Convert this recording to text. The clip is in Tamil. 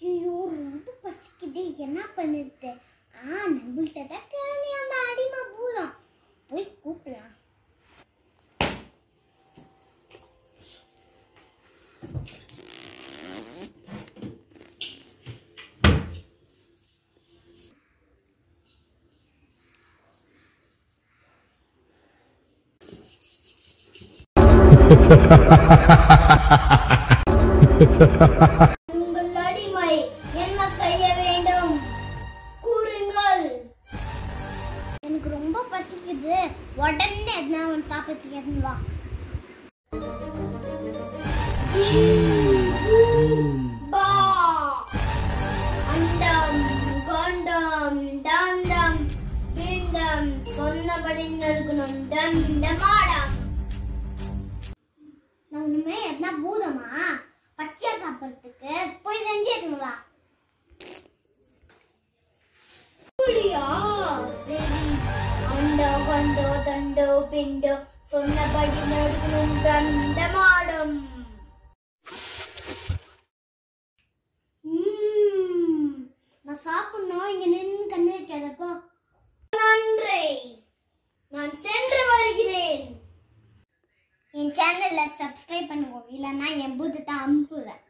ஐயோ ரொம்ப பசிக்குது என்ன பண்ணுறது ஆ நம்மள்கிட்ட தான் கிளம்பி அந்த அடிமை பூதம் போய் கூப்பிடலாம் உங்கள் அடிமை என்ன செய்ய வேண்டும் கூறுங்கள் எனக்கு ரொம்ப பசிக்குது உடனே எதுனா அவன் சாப்பிட்டு வா பா அண்டம் கண்டம் டாண்டம் பிண்டம் சொன்னபடி நறுக்கணும் டம் டமாடம் நான் ஒண்ணுமே எதுனா பூதமா பச்சை சாப்பிட்றதுக்கு போய் செஞ்சு எடுத்துங்க வா அப்படியா சரி அண்டோ கண்டோ தண்டோ பிண்டோ சொன்னபடி நடுக்கணும் தண்டமாடும் ம்ம். நான் சாப்பிடணும் இங்க நின்று கண்ணு வைக்காதப்போ நன்றி நான் சென்று வருகிறேன் என் சேனல்ல சப்ஸ்கிரைப் பண்ணுங்க இல்லைன்னா என் பூதத்தை அமுப்புவேன்